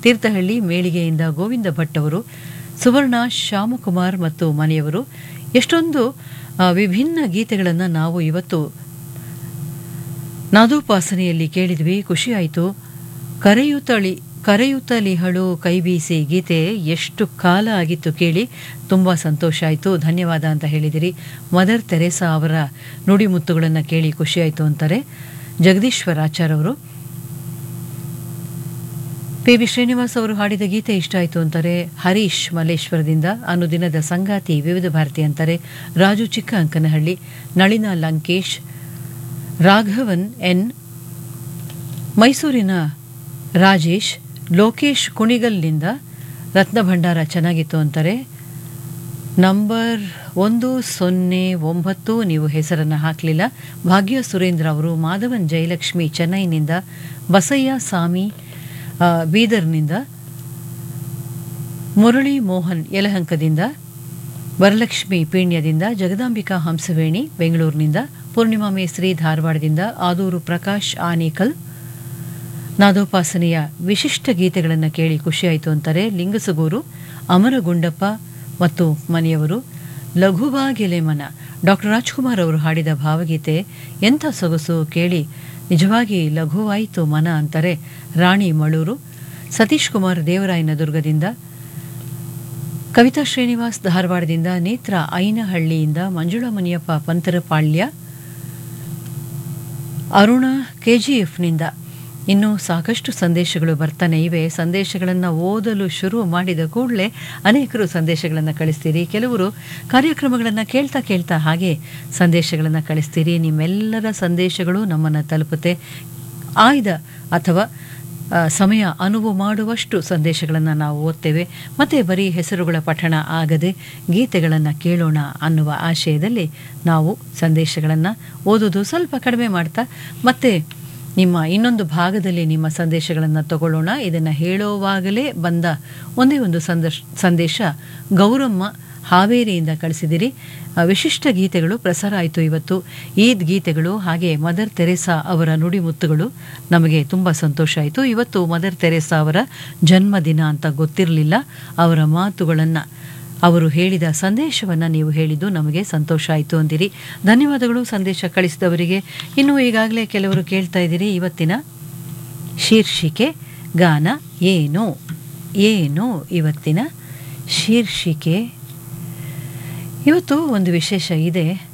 ತೀರ್ಥಹಳ್ಳಿ ಮೇಳಿಗೆಯಿಂದ ಗೋವಿಂದ ಭಟ್ ಅವರು ಸುವರ್ಣ ಶ್ಯಾಮಕುಮಾರ್ ಮತ್ತು ಮನೆಯವರು ಎಷ್ಟೊಂದು ಆ, ವಿಭಿನ್ನ ಗೀತೆಗಳನ್ನು ನಾವು ಇವತ್ತು ನಾದೋಪಾಸನೆಯಲ್ಲಿ ಕೇಳಿದ್ವಿ ಖುಷಿಯಾಯಿತು ಕರೆಯುತ್ತಳಿ ಕರೆಯುತ್ತಲಿಹಳು ಕೈ ಬೀಸಿ ಗೀತೆ ಎಷ್ಟು ಕಾಲ ಆಗಿತ್ತು ಕೇಳಿ ತುಂಬ ಸಂತೋಷ ಆಯಿತು ಧನ್ಯವಾದ ಅಂತ ಹೇಳಿದಿರಿ ಮದರ್ ತೆರೇಸಾ ಅವರ ನುಡಿಮುತ್ತುಗಳನ್ನು ಕೇಳಿ ಖುಷಿಯಾಯಿತು ಅಂತಾರೆ ಜಗದೀಶ್ವರ್ ಆಚಾರ್ ಅವರು ಪಿ ವಿ ಶ್ರೀನಿವಾಸ್ ಅವರು ಹಾಡಿದ ಗೀತೆ ಇಷ್ಟ ಆಯಿತು ಅಂತಾರೆ ಹರೀಶ್ ಮಲ್ಲೇಶ್ವರದಿಂದ ಅನುದಿನದ ಸಂಗಾತಿ ವಿವಿಧ ಭಾರತಿ ಅಂತಾರೆ ರಾಜು ಚಿಕ್ಕ ಅಂಕನಹಳ್ಳಿ ನಳಿನ ಲಂಕೇಶ್ ರಾಘವನ್ ಎನ್ ಮೈಸೂರಿನ ರಾಜೇಶ್ ಲೋಕೇಶ್ ಕುಣಿಗಲ್ನಿಂದ ರತ್ನ ಭಂಡಾರ ಚೆನ್ನಾಗಿತ್ತು ಅಂತಾರೆ ನಂಬರ್ ಒಂದು ಸೊನ್ನೆ ಒಂಬತ್ತು ನೀವು ಹೆಸರನ್ನು ಹಾಕಲಿಲ್ಲ ಭಾಗ್ಯ ಸುರೇಂದ್ರ ಅವರು ಮಾಧವನ್ ಜಯಲಕ್ಷ್ಮಿ ಚೆನ್ನೈನಿಂದ ಬಸಯ್ಯ ಸಾಮಿ ಆ, ಬೀದರ್ನಿಂದ ಮುರಳಿ ಮೋಹನ್ ಯಲಹಂಕದಿಂದ ವರಲಕ್ಷ್ಮಿ ಪೀಣ್ಯದಿಂದ ಜಗದಾಂಬಿಕಾ ಹಂಸವೇಣಿ ಬೆಂಗಳೂರಿನಿಂದ ಪೂರ್ಣಿಮಾ ಮೇಸ್ರಿ ಧಾರವಾಡದಿಂದ ಆದೂರು ಪ್ರಕಾಶ್ ಆನೇಕಲ್ ನಾದೋಪಾಸನೆಯ ವಿಶಿಷ್ಟ ಗೀತೆಗಳನ್ನು ಕೇಳಿ ಖುಷಿಯಾಯಿತು ಅಂತಾರೆ ಲಿಂಗಸಗೂರು ಅಮರಗುಂಡಪ್ಪ ಮತ್ತು ಮನೆಯವರು ಲಘುವಾಗಿಲೆಮನ ಡಾಕ್ಟರ್ ರಾಜ್ಕುಮಾರ್ ಅವರು ಹಾಡಿದ ಭಾವಗೀತೆ ಎಂಥ ಸೊಗಸು ಕೇಳಿ ನಿಜವಾಗಿ ಲಘುವಾಯಿತು ಮನ ಅಂತಾರೆ ರಾಣಿ ಮಳೂರು ಸತೀಶ್ ಕುಮಾರ್ ದೇವರಾಯನದುರ್ಗದಿಂದ ಕವಿತಾ ಶ್ರೀನಿವಾಸ್ ಧಾರವಾಡದಿಂದ ನೇತ್ರ ಐನಹಳ್ಳಿಯಿಂದ ಮಂಜುಳಾ ಮುನಿಯಪ್ಪ ಪಂತರಪಾಳ್ಯ ಅರುಣ ಕೆಜಿಎಫ್ನಿಂದ ಇನ್ನೂ ಸಾಕಷ್ಟು ಸಂದೇಶಗಳು ಬರ್ತಾನೆ ಇವೆ ಸಂದೇಶಗಳನ್ನು ಓದಲು ಶುರು ಮಾಡಿದ ಕೂಡಲೇ ಅನೇಕರು ಸಂದೇಶಗಳನ್ನು ಕಳಿಸ್ತೀರಿ ಕೆಲವರು ಕಾರ್ಯಕ್ರಮಗಳನ್ನು ಕೇಳ್ತಾ ಕೇಳ್ತಾ ಹಾಗೆ ಸಂದೇಶಗಳನ್ನು ಕಳಿಸ್ತೀರಿ ನಿಮ್ಮೆಲ್ಲರ ಸಂದೇಶಗಳು ನಮ್ಮನ್ನು ತಲುಪುತ್ತೆ ಆಯ್ದ ಅಥವಾ ಆ, ಸಮಯ ಅನುವು ಮಾಡುವಷ್ಟು ಸಂದೇಶಗಳನ್ನು ನಾವು ಓದ್ತೇವೆ ಮತ್ತು ಬರೀ ಹೆಸರುಗಳ ಪಠಣ ಆಗದೆ ಗೀತೆಗಳನ್ನು ಕೇಳೋಣ ಅನ್ನುವ ಆಶಯದಲ್ಲಿ ನಾವು ಸಂದೇಶಗಳನ್ನು ಓದೋದು ಸ್ವಲ್ಪ ಕಡಿಮೆ ಮಾಡ್ತಾ ಮತ್ತೆ ನಿಮ್ಮ ಇನ್ನೊಂದು ಭಾಗದಲ್ಲಿ ನಿಮ್ಮ ಸಂದೇಶಗಳನ್ನು ತಗೊಳ್ಳೋಣ ಇದನ್ನು ಹೇಳುವಾಗಲೇ ಬಂದ ಒಂದೇ ಒಂದು ಸಂದೇಶ ಸಂದೇಶ ಗೌರಮ್ಮ ಹಾವೇರಿಯಿಂದ ಕಳಿಸಿದಿರಿ ಆ, ವಿಶಿಷ್ಟ ಗೀತೆಗಳು ಪ್ರಸಾರ ಆಯಿತು ಇವತ್ತು ಈದ್ ಗೀತೆಗಳು ಹಾಗೆ ಮದರ್ ತೆರೇಸಾ ಅವರ ನುಡಿಮುತ್ತುಗಳು ನಮಗೆ ತುಂಬ ಸಂತೋಷ ಆಯಿತು ಇವತ್ತು ಮದರ್ ತೆರೇಸಾ ಅವರ ಜನ್ಮದಿನ ಅಂತ ಗೊತ್ತಿರಲಿಲ್ಲ ಅವರ ಮಾತುಗಳನ್ನು ಅವರು ಹೇಳಿದ ಸಂದೇಶವನ್ನು ನೀವು ಹೇಳಿದ್ದು ನಮಗೆ ಸಂತೋಷ ಆಯಿತು ಅಂದಿರಿ ಧನ್ಯವಾದಗಳು ಸಂದೇಶ ಕಳಿಸಿದವರಿಗೆ ಇನ್ನು ಈಗಾಗಲೇ ಕೆಲವರು ಕೇಳ್ತಾ ಇದ್ದೀರಿ ಇವತ್ತಿನ ಶೀರ್ಷಿಕೆ ಗಾನ ಏನು ಏನು ಇವತ್ತಿನ ಶೀರ್ಷಿಕೆ ಇವತ್ತು ಒಂದು ವಿಶೇಷ ಇದೆ